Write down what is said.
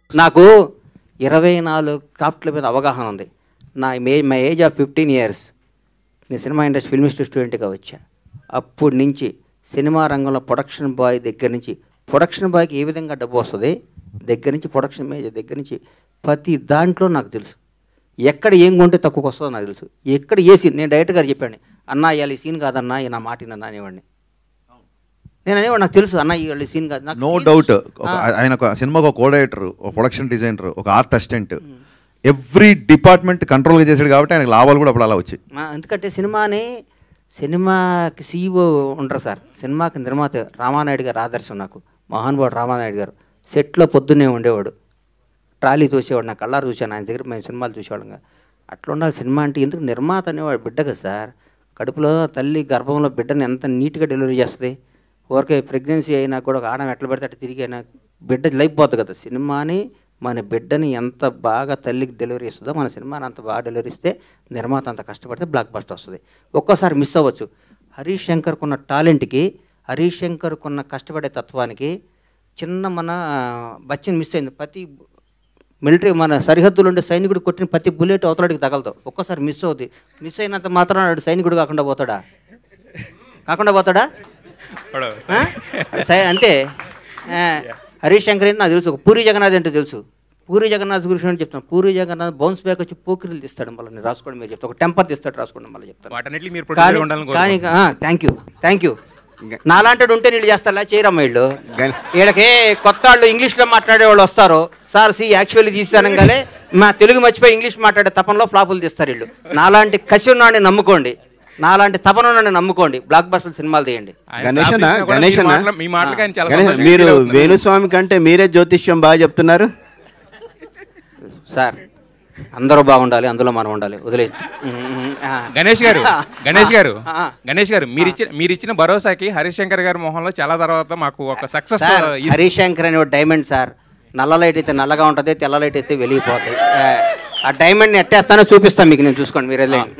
నాకు ఇరవై నాలుగు క్రాఫ్ట్ల మీద అవగాహన ఉంది నా మే my age of fifteen years నేను సినిమా ఇండస్ట్రీ ఫిల్మ్ ఇన్స్టిట్యూట్ స్టూడెంట్గా వచ్చా అప్పటి నుంచి సినిమా రంగంలో ప్రొడక్షన్ బాయ్ దగ్గర నుంచి ప్రొడక్షన్ బాయ్కి ఏ విధంగా డబ్బు వస్తుంది దగ్గర నుంచి ప్రొడక్షన్ మేనేజర్ దగ్గర నుంచి ప్రతి దాంట్లో నాకు తెలుసు ఎక్కడ ఏం కొంటే తక్కువకి వస్తుందో నాకు తెలుసు ఎక్కడ ఏ సీన్ నేను డైరెక్టర్ గారు చెప్పాను అన్న ఇవాళ ఈ సీన్ కాదన్నా ఈ నా మాట వినన్నా అనేవాడిని నేను అనేవాడు నాకు తెలుసు అన్న ఇవాళ ఈ సీన్ కాదు నాకు నో scene- డౌట్ ఆ. ఆయన ఒక సినిమాకు ఒక కోడైటర్ ఒక ప్రొడక్షన్ డిజైనర్ ఒక ఆర్ట్ అసిస్టెంట్ ఎవ్రీ డిపార్ట్మెంట్ కంట్రోల్గా చేశాడు కాబట్టి ఆయనకు లాభాలు కూడా అప్పుడు అలా వచ్చాయి ఆ, ఎందుకంటే సినిమాని సినిమాకి సీఈఓ ఉండరు సార్ సినిమాకి నిర్మాత రామానాయుడు గారు ఆదర్శం నాకు మహానుభావుడు రామానాయుడు గారు సెట్లో పొద్దున్నే ఉండేవాడు ట్రాలీ చూసేవాడు నా కళ్ళారు చూశాను ఆయన దగ్గర మేము సినిమాలు చూసేవాళ్ళం కదా. అట్లా ఉండాలి సినిమా అంటే ఎందుకు నిర్మాత అనేవాడు బిడ్డ కదా సార్ కడుపులో తల్లి గర్భంలో బిడ్డని ఎంత నీట్గా డెలివరీ చేస్తుంది ఊరికే ప్రెగ్నెన్సీ అయినా కూడా ఒక ఆడం ఎట్లా పెడితే అట్లా తిరిగి అయినా బిడ్డ లైఫ్ పోతుంది కదా సినిమాని మన బిడ్డని ఎంత బాగా తల్లికి డెలివరీ ఇస్తుందో మన సినిమాని అంత బాగా డెలివరీ ఇస్తే నిర్మాత అంత కష్టపడితే బ్లాక్ బస్టర్ వస్తుంది ఒక్కోసారి మిస్ అవ్వచ్చు హరీష్ శంకర్కున్న టాలెంట్కి హరీష్ శంకర్కున్న కష్టపడే తత్వానికి చిన్న మన బచ్చన్ మిస్ అయింది ప్రతి మిలిటరీ మన సరిహద్దులు ఉండే సైనికుడు కొట్టిన ప్రతి బుల్లెట్ అవతలడికి తగలదు ఒక్కోసారి మిస్ అవుద్ది మిస్ అయినంత మాత్రం వాడు సైనికుడు కాకుండా పోతాడా కాకుండా పోతాడా ఆ? సై- అంతే ఆ, హరీష్ శంకర్ ఏంటి నాకు తెలుసు ఒక పూరి జగన్నాథ్ అంటే తెలుసు పూరి జగన్నాథ్ గురించి నేను చెప్తాను పూరి జగన్నాథ్ బౌన్స్ బ్యాక్ వచ్చి పోకిరీలు తీస్తాడు మళ్ళీ నేను రాసుకోండి మీరు చెప్తాను ఒక టెంపర్ తీస్తాడు రాసుకోండి మళ్ళీ చెప్తాను వాటన్నిటికీ మీరు కానీ ప్రొడ్యూసర్ ఉండాలని కానీ కోరుకుంటున్నాను. థ్యాంక్ యూ థ్యాంక్ యూ నాలాంటి ఉంటే నీళ్ళు చేస్తారా చేయరమ్మ వీళ్ళు గన్- వీళ్ళకి కొత్త వాళ్ళు ఇంగ్లీష్లో మాట్లాడే వాళ్ళు వస్తారు సార్ సి యాక్చువల్లీ తీస్తానంగానే మా తెలుగు మర్చిపోయి ఇంగ్లీష్ మాట్లాడే తపనలో ఫ్లాపులు తీస్తారు వీళ్ళు నాలాంటి కసి ఉన్నాడిని నమ్ముకోండి నాలాంటి తపన ఉన్నాడిని నమ్ముకోండి బ్లాక్ బస్టర్ సినిమాలు తీయండి ఆయన గణేష్ ఫ్లాప్ అన్న, తీసినా కూడా గణేష్ మీ అన్న. మాటలు- మీ మాటలకి ఆయన చాలా గణేష్, సంతోషంగా మీరు feel అవుతున్నారు. వేణుస్వామి కంటే మీరే జ్యోతిష్యం బాగా చెప్తున్నారు సార్ అందరూ బాగుండాలి అందులో మనం ఉండాలి వదిలే గణేష్ గారు గణేష్ గారు ఆ. గణేష్ గారు మీరు ఇచ్చిన మీరు ఇచ్చిన భరోసాకి హరీష్ శంకర్ గారి మొహంలో చాలా తర్వాత మాకు ఒక సక్సెస్ సార్ హరీష్ శంకర్ అనే డైమండ్ సార్ నల్ల లైట్ అయితే నల్లగా ఉంటుంది తెల్ల లైట్ అయితే వెలిగిపోతాయి ఆ, ఆ డైమండ్ని ఎట్టేస్తానో చూపిస్తాను మీకు నేను చూసుకోండి మీరు వెళ్ళండి